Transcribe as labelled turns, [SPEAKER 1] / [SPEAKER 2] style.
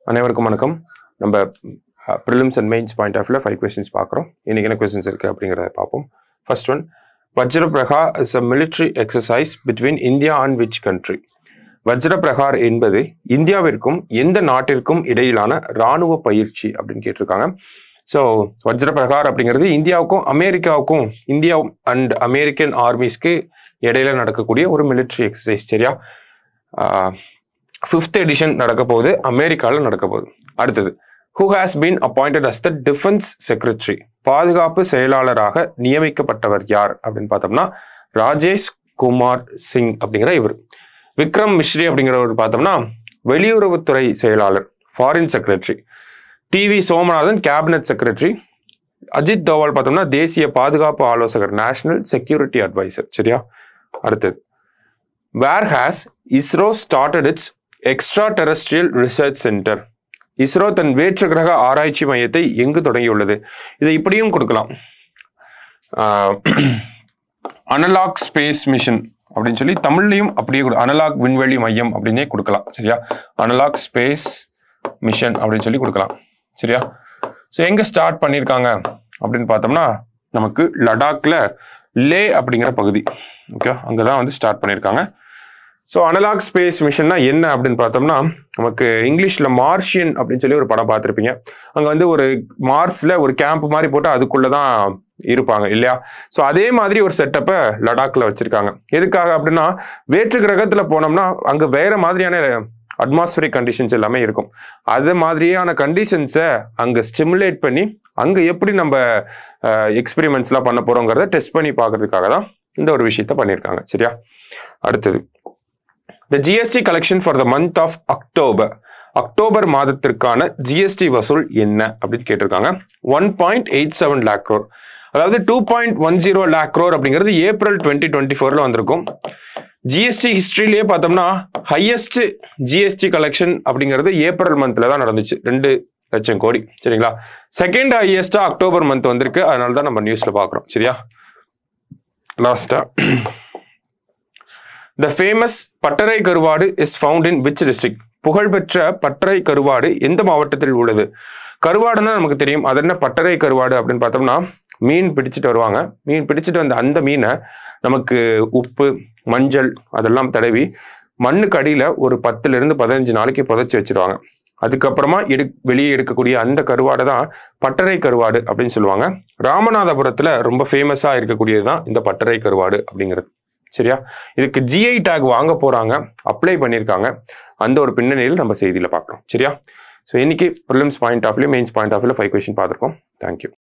[SPEAKER 1] அனைவருக்கும் வணக்கம் நம்ம prelims and mains point of view five questions பார்க்குறோம் இன்னைக்கு என்ன கொஸ்டின்ஸ் இருக்குது அப்படிங்கிறத பார்ப்போம் first one Vajraprahar is a military exercise between India and which country Vajraprahar என்பது இந்தியாவிற்கும் எந்த நாட்டிற்கும் இடையிலான இராணுவ பயிற்சி அப்படின்னு கேட்டிருக்காங்க ஸோ வஜ்ரபிரகார் அப்படிங்கிறது இந்தியாவுக்கும் அமெரிக்காவுக்கும் இந்தியா அண்ட் அமெரிக்கன் ஆர்மிஸ்க்கு இடையில நடக்கக்கூடிய ஒரு military எக்ஸசைஸ் சரியா ஃபிஃப்த் எடிஷன் நடக்க போகுது அமெரிக்காவில் நடக்க போகுது அடுத்தது who has been appointed as the defence secretary பாதுகாப்பு செயலாளராக நியமிக்கப்பட்டவர் யார் அப்படின்னு பார்த்தோம்னா ராஜேஷ் குமார் சிங் அப்படிங்கிற இவர் விக்ரம் மிஸ்ரி அப்படிங்கிறவர் பார்த்தோம்னா வெளியுறவுத்துறை செயலாளர் foreign secretary T V Somanathan cabinet secretary Ajit Doval பார்த்தோம்னா தேசிய பாதுகாப்பு ஆலோசகர் நேஷனல் செக்யூரிட்டி அட்வைசர் சரியா அடுத்தது where has ISRO started its extraterrestrial research centre ISRO தன் வேற்று கிரக ஆராய்ச்சி மையத்தை எங்கு தொடங்கியுள்ளது இதை இப்படியும் கொடுக்கலாம் அனலாக் ஸ்பேஸ் மிஷன் அப்படின்னு சொல்லி தமிழ்லையும் அப்படியே கொடு அனலாக் விண்வெளி மையம் அப்படின்னே கொடுக்கலாம் சரியா அனலாக் ஸ்பேஸ் மிஷன் அப்படின்னு சொல்லி கொடுக்கலாம் சரியா ஸோ எங்கே ஸ்டார்ட் பண்ணியிருக்காங்க அப்படின்னு பார்த்தோம்னா நமக்கு லடாக்ல லே அப்படிங்கிற பகுதி ஓகே அங்கே தான் வந்து ஸ்டார்ட் பண்ணியிருக்காங்க ஸோ அனலாக் ஸ்பேஸ் மிஷன்னா என்ன அப்படின்னு பார்த்தோம்னா நமக்கு இங்கிலீஷில் மார்ஷியன் அப்படின்னு சொல்லி ஒரு படம் பார்த்துருப்பீங்க அங்கே வந்து ஒரு மார்ஸில் ஒரு கேம்ப் மாதிரி போட்டு அதுக்குள்ளே தான் இருப்பாங்க இல்லையா ஸோ அதே மாதிரி ஒரு செட்டப்பை லடாக்ல வச்சிருக்காங்க எதுக்காக அப்படின்னா வேற்று கிரகத்தில் போனோம்னா அங்கே வேற மாதிரியான அட்மாஸ்பரிக் கண்டிஷன்ஸ் எல்லாமே இருக்கும் அது மாதிரியான கண்டிஷன்ஸை அங்கே ஸ்டிமுலேட் பண்ணி அங்கே எப்படி நம்ம எக்ஸ்பெரிமெண்ட்ஸ்லாம் பண்ண போகிறோங்கிறத டெஸ்ட் பண்ணி பார்க்கறதுக்காக தான் இந்த ஒரு விஷயத்த பண்ணியிருக்காங்க சரியா அடுத்தது the GST collection for the month of October October மாதத்திற்கான ஜிஎஸ்டி வசூல் என்ன அப்படின்னு கேட்டிருக்காங்க one point eight seven lakh crore அதாவது two point one zero lakh crore அப்படிங்கிறது ஏப்ரல் டுவெண்ட்டி டுவெண்ட்டி ஃபோரில் வந்திருக்கும் ஜிஎஸ்டி ஹிஸ்ட்ரியிலேயே பார்த்தோம்னா ஹையஸ்ட் ஜிஎஸ்டி கலெக்ஷன் அப்படிங்கிறது ஏப்ரல் மந்த்ல தான் நடந்துச்சு ரெண்டு லட்சம் கோடி சரிங்களா செகண்ட் ஹையஸ்டா அக்டோபர் மந்த் வந்திருக்கு அதனால தான் நம்ம நியூஸ்ல பார்க்குறோம் சரியா லாஸ்டா த famous pattarai karuvadu is found in which district புகழ்பெற்ற பட்டறை கருவாடு எந்த மாவட்டத்தில் உள்ளது கருவாடுன்னா நமக்கு தெரியும் அது என்ன பட்டறை கருவாடு அப்படின்னு பார்த்தோம்னா மீன் பிடிச்சிட்டு வருவாங்க மீன் பிடிச்சிட்டு வந்த அந்த மீனை நமக்கு உப்பு மஞ்சள் அதெல்லாம் தடவி மண்ணுக்கு அடியில் ஒரு பத்துல இருந்து பதினஞ்சு நாளைக்கு புதைச்சி வச்சிருவாங்க அதுக்கப்புறமா எடு வெளியே எடுக்கக்கூடிய அந்த கருவாடை தான் பட்டறை கருவாடு அப்படின்னு சொல்லுவாங்க ராமநாதபுரத்தில் ரொம்ப ஃபேமஸாக இருக்கக்கூடியது தான் இந்த பட்டறை கருவாடு அப்படிங்கிறது சரியா இதுக்கு ஜிஐ டேக் வாங்க போறாங்க அப்ளை பண்ணியிருக்காங்க அந்த ஒரு பின்னணியில் நம்ம செய்தியில் பார்க்குறோம் சரியா ஸோ இன்னைக்கு prelims point of view mains point of view five question பார்த்துருக்கோம் தேங்க்யூ